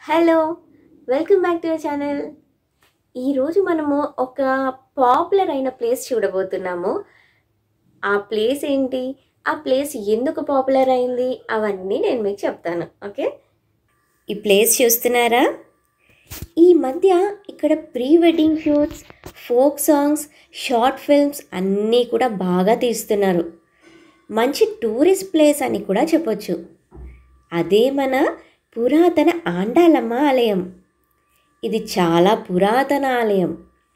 hello welcome back to our channel ఈరోజు మనము ఒక పాపులర్ అయిన ప్లేస్ చూడబోతున్నాము ఆ ప్లేస్ ఏంటి ఆ ప్లేస్ ఎందుకు పాపులర్ అయింది అవన్నీ నేను మీకు చెప్తాను ఓకే ఈ ప్లేస్ చూస్తున్నారా ఈ మధ్య ఇక్కడ pre wedding shoots folk songs short films అన్నీ కూడా బాగా తీస్తున్నారు మంచి టూరిస్ట్ ప్లేస్ అని కూడా చెప్పొచ్చు అదే మన పురాతన ఆండాలమ్మ ఆలయం ఇది చాలా పురాతన ఆలయం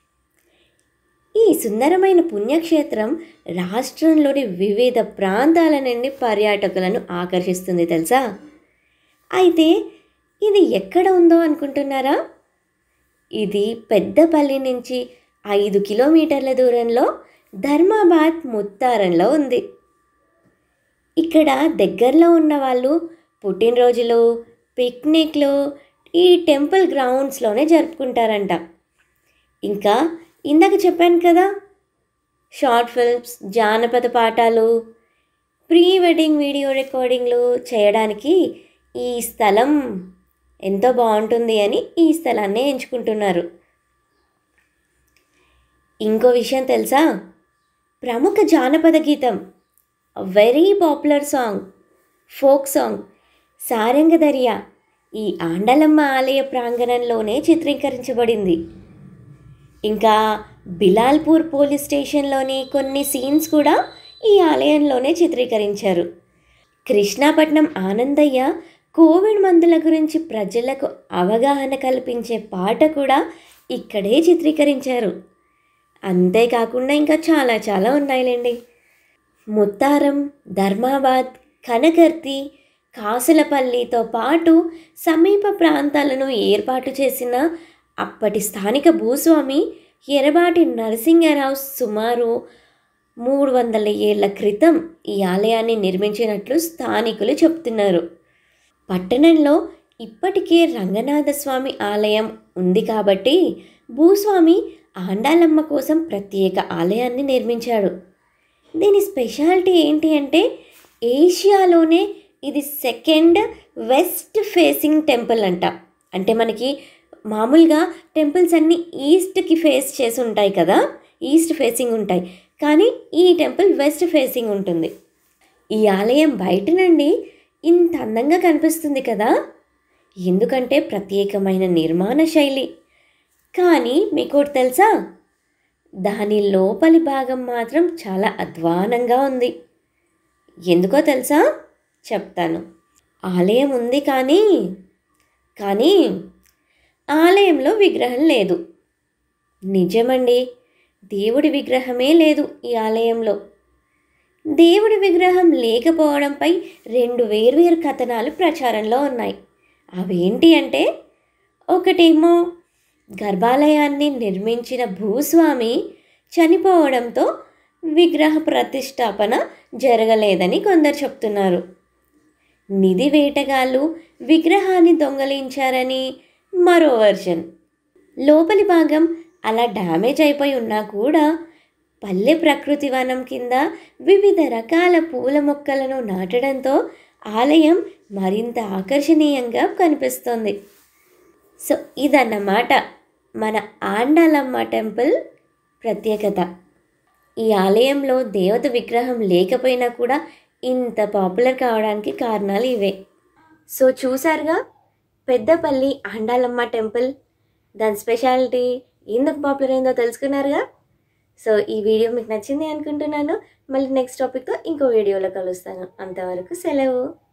ఈ సుందరమైన పుణ్యక్షేత్రం రాష్ట్రంలోని వివిధ ప్రాంతాల నుండి పర్యాటకులను ఆకర్షిస్తుంది తెలుసా అయితే ఇది ఎక్కడ ఉందో అనుకుంటున్నారా ఇది పెద్దపల్లి నుంచి ఐదు కిలోమీటర్ల దూరంలో ధర్మాబాద్ ముత్తారంలో ఉంది ఇక్కడ దగ్గరలో ఉన్న వాళ్ళు పుట్టినరోజులు పిక్నిక్లు ఈ టెంపుల్ గ్రౌండ్స్లోనే జరుపుకుంటారంట ఇంకా ఇందాక చెప్పాను కదా షార్ట్ ఫిల్మ్స్ జానపద పాఠాలు ప్రీ వెడ్డింగ్ వీడియో రికార్డింగ్లు చేయడానికి ఈ స్థలం ఎంతో బాగుంటుంది అని ఈ స్థలాన్ని ఎంచుకుంటున్నారు ఇంకో విషయం తెలుసా ప్రముఖ జానపద గీతం very popular song folk song Sarangadariya ఈ ఆండలమ్మ ఆలయ ప్రాంగణంలోనే చిత్రీకరించబడింది ఇంకా బిలాల్పూర్ పోలీస్ స్టేషన్లోని కొన్ని సీన్స్ కూడా ఈ ఆలయంలోనే చిత్రీకరించారు కృష్ణాపట్నం ఆనందయ్య కోవిడ్ మందుల గురించి ప్రజలకు అవగాహన కల్పించే పాట కూడా ఇక్కడే చిత్రీకరించారు అంతేకాకుండా ఇంకా చాలా చాలా ఉన్నాయిలేండి ముత్తారం ధర్మాబాద్ కనకర్తి కాసులపల్లితో పాటు సమీప ప్రాంతాలను ఏర్పాటు చేసిన అప్పటి స్థానిక భూస్వామి ఎరబాటి నరసింగరావు సుమారు మూడు వందల ఏళ్ల క్రితం ఈ ఆలయాన్ని నిర్మించినట్లు స్థానికులు చెప్తున్నారు పట్టణంలో ఇప్పటికే రంగనాథస్వామి ఆలయం ఉంది కాబట్టి భూస్వామి ఆండాలమ్మ కోసం ప్రత్యేక ఆలయాన్ని నిర్మించాడు దీని స్పెషాలిటీ ఏంటి అంటే ఏషియాలోనే ఇది సెకండ్ వెస్ట్ ఫేసింగ్ టెంపుల్ అంట అంటే మనకి మామూలుగా టెంపుల్స్ అన్నీ ఈస్ట్కి ఫేస్ చేసి ఉంటాయి కదా ఈస్ట్ ఫేసింగ్ ఉంటాయి కానీ ఈ టెంపుల్ వెస్ట్ ఫేసింగ్ ఉంటుంది ఈ ఆలయం బయట నుండి ఇంత అందంగా కనిపిస్తుంది కదా ఎందుకంటే ప్రత్యేకమైన నిర్మాణ శైలి కానీ మీకు ఒకటి తెలుసా దాని లోపలి భాగం మాత్రం చాలా అధ్వానంగా ఉంది ఎందుకో తెలుసా చెప్తాను ఆలయం ఉంది కానీ కానీ ఆలయంలో విగ్రహం లేదు నిజమండి దేవుడి విగ్రహమే లేదు ఈ ఆలయంలో దేవుడి విగ్రహం లేకపోవడంపై రెండు వేర్వేరు కథనాలు ప్రచారంలో ఉన్నాయి అవేంటి అంటే ఒకటేమో గర్భాలయాన్ని నిర్మించిన భూస్వామి చనిపోవడంతో విగ్రహ ప్రతిష్టాపన జరగలేదని కొందరు చెప్తున్నారు నిధి వేటగాళ్ళు విగ్రహాన్ని దొంగలించారని మరో వర్షన్ లోపలి భాగం అలా డ్యామేజ్ అయిపోయి ఉన్నా కూడా పల్లె ప్రకృతి వనం కింద వివిధ రకాల పూల మొక్కలను నాటడంతో ఆలయం మరింత ఆకర్షణీయంగా కనిపిస్తుంది సో ఇదన్నమాట మన ఆండాలమ్మ టెంపుల్ ప్రత్యేకత ఈ ఆలయంలో దేవత విగ్రహం లేకపోయినా కూడా ఇంత పాపులర్ కావడానికి కారణాలు ఇవే సో చూసారుగా పెద్దపల్లి ఆండాలమ్మ టెంపుల్ దాని స్పెషాలిటీ ఎందుకు పాపులర్ అయిందో తెలుసుకున్నారుగా సో ఈ వీడియో మీకు నచ్చింది అనుకుంటున్నాను మళ్ళీ నెక్స్ట్ టాపిక్తో ఇంకో వీడియోలో కలుస్తాను అంతవరకు సెలవు